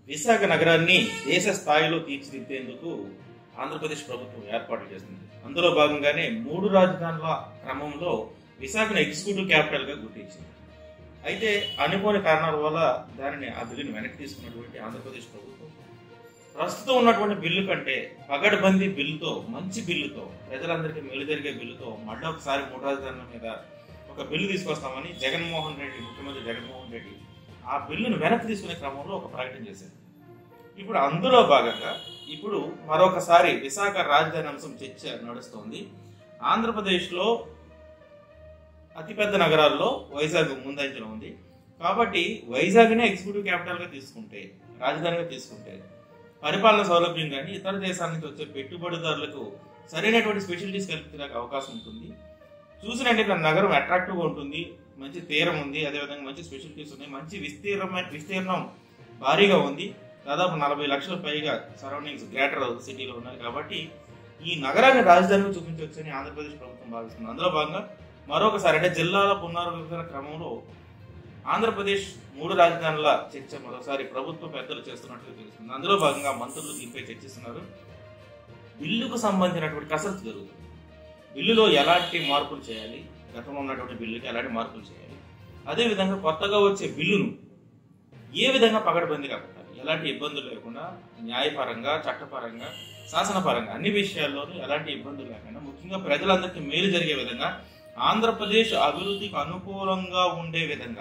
విశాఖ నగరాన్ని దేశ స్థాయిలో తీర్చిదిద్దేందుకు ఆంధ్రప్రదేశ్ ప్రభుత్వం ఏర్పాట్లు చేసింది అందులో భాగంగానే మూడు రాజధానుల క్రమంలో విశాఖను ఎగ్జిక్యూటివ్ క్యాపిటల్ గా గుర్తించింది అయితే అనుకోని కారణాల వల్ల దానిని ఆ బిల్లుని వెనక్కి తీసుకున్నటువంటి ఆంధ్రప్రదేశ్ ప్రభుత్వం ప్రస్తుతం ఉన్నటువంటి బిల్లు కంటే పగడ్బందీ బిల్లుతో మంచి బిల్లుతో ప్రజలందరికీ మేలు జరిగే బిల్లుతో మళ్ళీ ఒకసారి మూడు రాజధానుల మీద ఒక బిల్లు తీసుకొస్తామని జగన్మోహన్ రెడ్డి ముఖ్యమంత్రి జగన్మోహన్ రెడ్డి ఆ బిల్లును వెనక్కి తీసుకునే క్రమంలో ఒక ప్రకటన చేశారు ఇప్పుడు అందులో భాగంగా ఇప్పుడు మరొకసారి విశాఖ రాజధాని అంశం చర్చ నడుస్తోంది ఆంధ్రప్రదేశ్లో అతిపెద్ద నగరాల్లో వైజాగ్ ముందంజలో ఉంది కాబట్టి వైజాగ్నే ఎగ్జిక్యూటివ్ క్యాపిటల్ గా తీసుకుంటే రాజధానిగా తీసుకుంటే పరిపాలన సౌలభ్యం కానీ ఇతర దేశాల నుంచి వచ్చే పెట్టుబడిదారులకు సరైనటువంటి స్పెషలిటీస్ కల్పించడానికి అవకాశం ఉంటుంది చూసినట్టు ఇక్కడ నగరం అట్రాక్టివ్గా ఉంటుంది మంచి తీరం ఉంది అదేవిధంగా మంచి స్పెషలిటీస్ ఉన్నాయి మంచి విస్తీర్ణమైన విస్తీర్ణం భారీగా ఉంది దాదాపు నలభై లక్షల పైగా సరౌండింగ్స్ గ్రేటర్ సిటీలో ఉన్నాయి కాబట్టి ఈ నగరాన్ని రాజధానిగా చూపించవచ్చని ఆంధ్రప్రదేశ్ ప్రభుత్వం భావిస్తుంది అందులో భాగంగా మరొకసారి అంటే జిల్లాల పునర్విభజన క్రమంలో ఆంధ్రప్రదేశ్ మూడు రాజధానుల చర్చ మరోసారి ప్రభుత్వ పెద్దలు చేస్తున్నట్లు తెలుస్తుంది అందులో భాగంగా మంత్రులు దీనిపై చర్చిస్తున్నారు బిల్లుకు సంబంధించినటువంటి కసరత్తు జరుగుతుంది బిల్లులో ఎలాంటి మార్పులు చేయాలి గతంలో ఉన్నటువంటి బిల్లుకి ఎలాంటి మార్పులు చేయాలి అదేవిధంగా కొత్తగా వచ్చే బిల్లును ఏ విధంగా పగడబందీగా పెట్టాలి ఎలాంటి ఇబ్బందులు లేకుండా న్యాయపరంగా చట్టపరంగా శాసనపరంగా అన్ని విషయాల్లోనూ ఎలాంటి ఇబ్బందులు లేకుండా ముఖ్యంగా ప్రజలందరికీ మేలు జరిగే విధంగా ఆంధ్రప్రదేశ్ అభివృద్ధికి అనుకూలంగా ఉండే విధంగా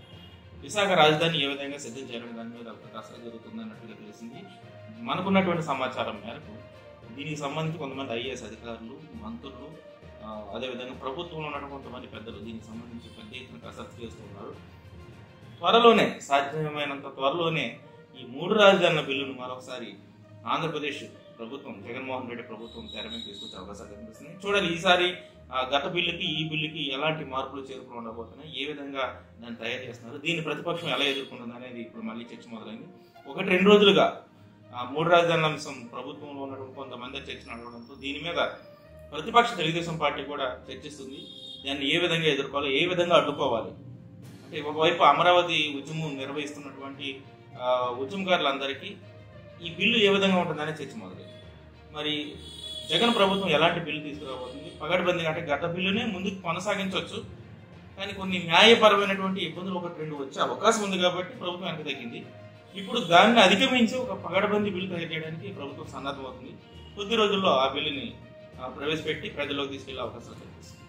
విశాఖ రాజధాని ఏ విధంగా సిద్ధం చేయాలని దాని మీద ఒక కసరత్తు జరుగుతుంది అన్నట్టుగా తెలిసింది మనకున్నటువంటి సమాచారం మేరకు దీనికి సంబంధించి కొంతమంది ఐఏఎస్ అధికారులు మంత్రులు ఆ, అదేవిధంగా ప్రభుత్వంలో ఉన్నటువంటి కొంతమంది పెద్దలు దీనికి సంబంధించి పెద్ద ఎత్తున కసరత్తు చేస్తున్నారు త్వరలోనే సాధ్యమైనంత త్వరలోనే ఈ మూడు రాజధానుల బిల్లును మరొకసారి ఆంధ్రప్రదేశ్ ప్రభుత్వం జగన్మోహన్ రెడ్డి ప్రభుత్వం తెర మీద తీసుకొచ్చే అవకాశాలు కనిపిస్తుంది చూడాలి ఈసారి ఆ గత బిల్లుకి ఈ బిల్లుకి ఎలాంటి మార్పులు చేర్పులు ఉండబోతున్నాయి ఏ విధంగా దాన్ని తయారు చేస్తున్నారు దీన్ని ప్రతిపక్షం ఎలా ఎదుర్కొంటుంది అనేది ఇప్పుడు మళ్ళీ చర్చ మొదలైంది ఒకటి రెండు రోజులుగా ఆ మూడు రాజధానుల అంశం ప్రభుత్వంలో ఉన్నటువంటి కొంతమంది చర్చ నడవడంతో దీని మీద ప్రతిపక్ష తెలుగుదేశం పార్టీ కూడా చర్చిస్తుంది దాన్ని ఏ విధంగా ఎదుర్కోవాలి ఏ విధంగా అడ్డుకోవాలి అంటే ఒకవైపు అమరావతి ఉద్యమం నిర్వహిస్తున్నటువంటి ఆ, ఉద్యమకారులందరికీ ఈ బిల్లు ఏ విధంగా ఉంటుందనే చర్చ మొదలైంది మరి జగన్ ప్రభుత్వం ఎలాంటి బిల్లు తీసుకురాబోతుంది పగడ్బందీగా అంటే గత బిల్లునే ముందుకు కొనసాగించవచ్చు కానీ కొన్ని న్యాయపరమైనటువంటి ఇబ్బందులు ఒకటి రెండు వచ్చే అవకాశం ఉంది కాబట్టి ప్రభుత్వం వెనక తగ్గింది ఇప్పుడు దాన్ని అధిగమించి ఒక పగడబందీ బిల్లు తయారు చేయడానికి ప్రభుత్వం సన్నద్ధమవుతుంది కొద్ది రోజుల్లో ఆ బిల్లుని ఆ, ప్రవేశపెట్టి ప్రజల్లోకి తీసుకెళ్లే అవకాశాలు కనిపిస్తుంది